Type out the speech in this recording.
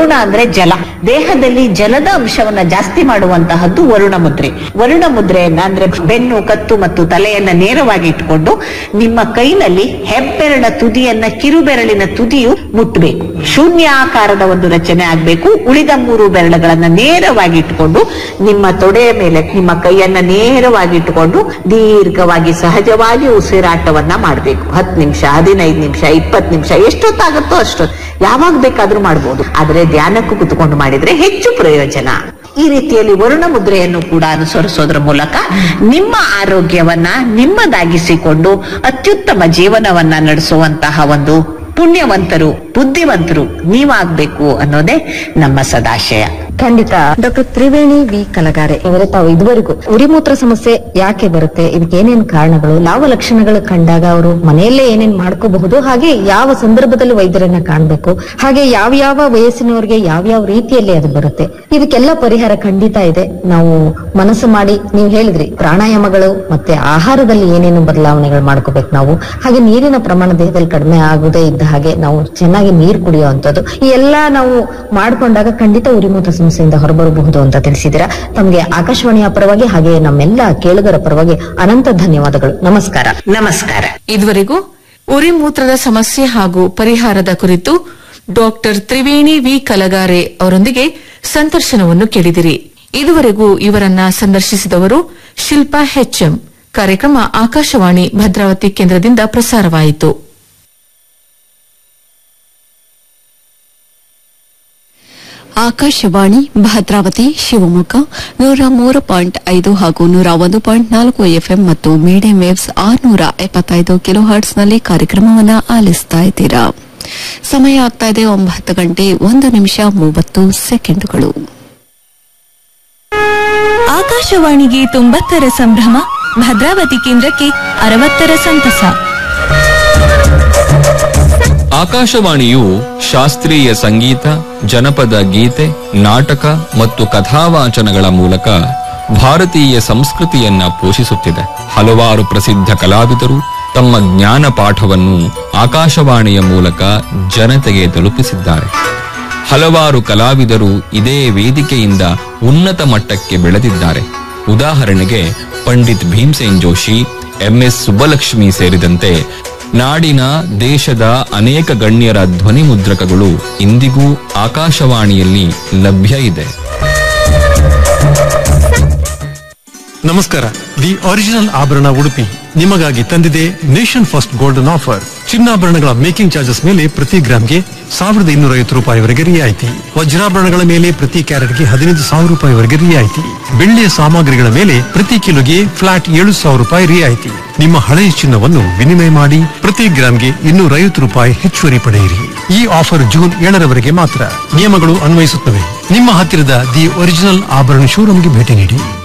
ವರುಣ ಅಂದ್ರೆ ಜಲ ದೇಹದಲ್ಲಿ ಜಲದ ಅಂಶವನ್ನ ಜಾಸ್ತಿ ಮಾಡುವಂತಹದ್ದು ವರುಣ ಮುದ್ರೆ ವರುಣ ಮುದ್ರೆಯನ್ನ ಅಂದ್ರೆ ಬೆನ್ನು ಕತ್ತು ಮತ್ತು ತಲೆಯನ್ನ ನೇರವಾಗಿ ಇಟ್ಕೊಂಡು ನಿಮ್ಮ ಕೈನಲ್ಲಿ ಹೆಬ್ಬೆರಳ ತುದಿಯನ್ನ ಕಿರುಬೆರಳಿನ ತುದಿಯು ಮುಟ್ಟಬೇಕು ಶೂನ್ಯಾಕಾರದ ಒಂದು ರಚನೆ ಆಗ್ಬೇಕು ಉಳಿದ ಮೂರು ಬೆರಳುಗಳನ್ನ ನೇರವಾಗಿ ಇಟ್ಕೊಂಡು ನಿಮ್ಮ ತೊಡೆಯ ಮೇಲೆ ನಿಮ್ಮ ಕೈಯನ್ನ ನೇರವಾಗಿ ಇಟ್ಟುಕೊಂಡು ದೀರ್ಘವಾಗಿ ಸಹಜವಾಗಿ ಉಸಿರಾಟವನ್ನ ಮಾಡಬೇಕು ಹತ್ತು ನಿಮಿಷ ಹದಿನೈದು ನಿಮಿಷ ಇಪ್ಪತ್ತು ನಿಮಿಷ ಎಷ್ಟೊತ್ತಾಗುತ್ತೋ ಅಷ್ಟೊತ್ತು ಯಾವಾಗ ಬೇಕಾದ್ರೂ ಮಾಡಬಹುದು ಆದ್ರೆ ಧ್ಯಾನಕ್ಕೂ ಕುತ್ಕೊಂಡು ಮಾಡಿದ್ರೆ ಹೆಚ್ಚು ಪ್ರಯೋಜನ ಈ ರೀತಿಯಲ್ಲಿ ವರುಣ ಮುದ್ರೆಯನ್ನು ಕೂಡ ಅನುಸರಿಸೋದ್ರ ಮೂಲಕ ನಿಮ್ಮ ಆರೋಗ್ಯವನ್ನ ನಿಮ್ಮದಾಗಿಸಿಕೊಂಡು ಅತ್ಯುತ್ತಮ ಜೀವನವನ್ನ ನಡೆಸುವಂತಹ ಒಂದು ಪುಣ್ಯವಂತರು ಬುದ್ಧಿವಂತರು ನೀವಾಗ್ಬೇಕು ಅನ್ನೋದೇ ನಮ್ಮ ಸದಾಶಯ ಖಂಡಿತ ಡಾಕ್ಟರ್ ತ್ರಿವೇಣಿ ವಿ ಕಲಗಾರೆ ಇವರೇ ತಾವು ಇದುವರೆಗೂ ಉರಿಮೂತ್ರ ಸಮಸ್ಯೆ ಯಾಕೆ ಬರುತ್ತೆ ಇದಕ್ಕೆ ಏನೇನ್ ಕಾರಣಗಳು ಯಾವ ಲಕ್ಷಣಗಳು ಕಂಡಾಗ ಅವರು ಮನೆಯಲ್ಲೇ ಏನೇನ್ ಮಾಡ್ಕೋಬಹುದು ಹಾಗೆ ಯಾವ ಸಂದರ್ಭದಲ್ಲಿ ವೈದ್ಯರನ್ನ ಕಾಣ್ಬೇಕು ಹಾಗೆ ಯಾವ ಯಾವ ವಯಸ್ಸಿನವರಿಗೆ ಯಾವ ಯಾವ ರೀತಿಯಲ್ಲಿ ಅದು ಬರುತ್ತೆ ಇದಕ್ಕೆಲ್ಲ ಪರಿಹಾರ ಖಂಡಿತ ಇದೆ ನಾವು ಮನಸ್ಸು ಮಾಡಿ ನೀವು ಹೇಳಿದ್ರಿ ಪ್ರಾಣಾಯಾಮಗಳು ಮತ್ತೆ ಆಹಾರದಲ್ಲಿ ಏನೇನು ಬದಲಾವಣೆಗಳು ಮಾಡ್ಕೋಬೇಕು ನಾವು ಹಾಗೆ ನೀರಿನ ಪ್ರಮಾಣ ದೇಹದಲ್ಲಿ ಕಡಿಮೆ ಆಗುದೇ ಇದ್ದ ಹಾಗೆ ನಾವು ಚೆನ್ನಾಗಿ ನೀರು ಕುಡಿಯುವಂತದ್ದು ಈ ಎಲ್ಲಾ ನಾವು ಮಾಡ್ಕೊಂಡಾಗ ಖಂಡಿತ ಉರಿಮೂತ್ರ ಸಮಸ್ಯೆಯಿಂದ ಹೊರಬರಬಹುದು ಅಂತ ತಿಳಿಸಿದ್ದೀರಾ ತಮಗೆ ಆಕಾಶವಾಣಿಯ ಪರವಾಗಿ ಹಾಗೆ ನಮ್ಮೆಲ್ಲ ಕೇಳುಗರ ಪರವಾಗಿ ಅನಂತ ಧನ್ಯವಾದಗಳು ನಮಸ್ಕಾರ ನಮಸ್ಕಾರ ಇದುವರೆಗೂ ಉರಿಮೂತ್ರದ ಸಮಸ್ಯೆ ಹಾಗೂ ಪರಿಹಾರದ ಕುರಿತು ಡಾಕ್ಟರ್ ತ್ರಿವೇಣಿ ವಿ ಕಲಗಾರೆ ಅವರೊಂದಿಗೆ ಸಂದರ್ಶನವನ್ನು ಕೇಳಿದಿರಿ ಇದುವರೆಗೂ ಇವರನ್ನ ಸಂದರ್ಶಿಸಿದವರು ಶಿಲ್ಪಾ ಹೆಚ್ಎಂ ಕಾರ್ಯಕ್ರಮ ಆಕಾಶವಾಣಿ ಭದ್ರಾವತಿ ಕೇಂದ್ರದಿಂದ ಪ್ರಸಾರವಾಯಿತು ಆಕಾಶವಾಣಿ ಭದ್ರಾವತಿ ಶಿವಮೊಗ್ಗ ನೂರ ಮೂರು ಪಾಯಿಂಟ್ ಐದು ಹಾಗೂ ನೂರ ಒಂದು ಪಾಯಿಂಟ್ ನಾಲ್ಕು ಎಫ್ಎಂ ಮತ್ತು ಮೀಡಿಯಂ ವೇವ್ಸ್ ಆರುನೂರ ಎಪ್ಪತ್ತೈದು ಕಿಲೋ ಹರ್ಟ್ಸ್ನಲ್ಲಿ ಕಾರ್ಯಕ್ರಮವನ್ನು ಆಲಿಸ್ತಾ ಇದ್ದೀರಾ ಸಮಯ ಆಗ್ತಾ ಇದೆ ಒಂಬತ್ತು ಗಂಟೆ ಒಂದು ನಿಮಿಷ ಮೂವತ್ತು ಸೆಕೆಂಡುಗಳು ಆಕಾಶವಾಣಿಗೆ ತೊಂಬತ್ತರ ಸಂಭ್ರಮ ಭದ್ರಾವತಿ ಕೇಂದ್ರಕ್ಕೆ ಅರವತ್ತರ ಸಂತಸ ಆಕಾಶವಾಣಿಯು ಶಾಸ್ತ್ರೀಯ ಸಂಗೀತ ಜನಪದ ಗೀತೆ ನಾಟಕ ಮತ್ತು ಕಥಾವಾಚನಗಳ ಮೂಲಕ ಭಾರತೀಯ ಸಂಸ್ಕೃತಿಯನ್ನ ಪೋಷಿಸುತ್ತಿದೆ ಹಲವಾರು ಪ್ರಸಿದ್ಧ ಕಲಾವಿದರು ತಮ್ಮ ಜ್ಞಾನ ಪಾಠವನ್ನು ಆಕಾಶವಾಣಿಯ ಮೂಲಕ ಜನತೆಗೆ ತಲುಪಿಸಿದ್ದಾರೆ ಹಲವಾರು ಕಲಾವಿದರು ಇದೇ ವೇದಿಕೆಯಿಂದ ಉನ್ನತ ಮಟ್ಟಕ್ಕೆ ಬೆಳೆದಿದ್ದಾರೆ ಉದಾಹರಣೆಗೆ ಪಂಡಿತ್ ಭೀಮ್ಸೇನ್ ಜೋಶಿ ಎಂಎಸ್ ಸುಬ್ಬಲಕ್ಷ್ಮಿ ಸೇರಿದಂತೆ ನಾಡಿನ ದೇಶದ ಅನೇಕ ಗಣ್ಯರ ಧ್ವನಿ ಮುದ್ರಕಗಳು ಇಂದಿಗೂ ಆಕಾಶವಾಣಿಯಲ್ಲಿ ಲಭ್ಯ ಇದೆ ನಮಸ್ಕಾರ ದಿ ಒರಿಜಿನಲ್ ಆಭರಣ ಉಡುಪಿ ನಿಮಗಾಗಿ ತಂದಿದೆ ನೇಷನ್ ಫಸ್ಟ್ ಗೋಲ್ಡನ್ ಆಫರ್ ಚಿನ್ನಾಭರಣಗಳ ಮೇಕಿಂಗ್ ಚಾರ್ಜಸ್ ಮೇಲೆ ಪ್ರತಿ ಗ್ರಾಮ್ಗೆ ಸಾವಿರದ ಇನ್ನೂರ ಐವತ್ತು ರೂಪಾಯಿವರೆಗೆ ರಿಯಾಯಿತಿ ವಜ್ರಾಭರಣಗಳ ಮೇಲೆ ಪ್ರತಿ ಕ್ಯಾರೆಟ್ಗೆ ಹದಿನೈದು ಸಾವಿರ ರೂಪಾಯಿವರೆಗೆ ರಿಯಾಯಿತಿ ಬೆಳ್ಳಿಯ ಸಾಮಗ್ರಿಗಳ ಮೇಲೆ ಪ್ರತಿ ಕಿಲೋಗೆ ಫ್ಲಾಟ್ ಏಳು ಸಾವಿರ ರೂಪಾಯಿ ರಿಯಾಯಿತಿ ನಿಮ್ಮ ಹಳೆಯ ಚಿನ್ನವನ್ನು ವಿನಿಮಯ ಮಾಡಿ ಪ್ರತಿ ಗ್ರಾಮ್ಗೆ ಇನ್ನೂರ ಐವತ್ತು ರೂಪಾಯಿ ಹೆಚ್ಚುವರಿ ಪಡೆಯಿರಿ ಈ ಆಫರ್ ಜೂನ್ ಏಳರವರೆಗೆ ಮಾತ್ರ ನಿಯಮಗಳು ಅನ್ವಯಿಸುತ್ತವೆ ನಿಮ್ಮ ಹತ್ತಿರದ ದಿ ಒರಿಜಿನಲ್ ಆಭರಣ ಶೋರೂಮ್ಗೆ ಭೇಟಿ ನೀಡಿ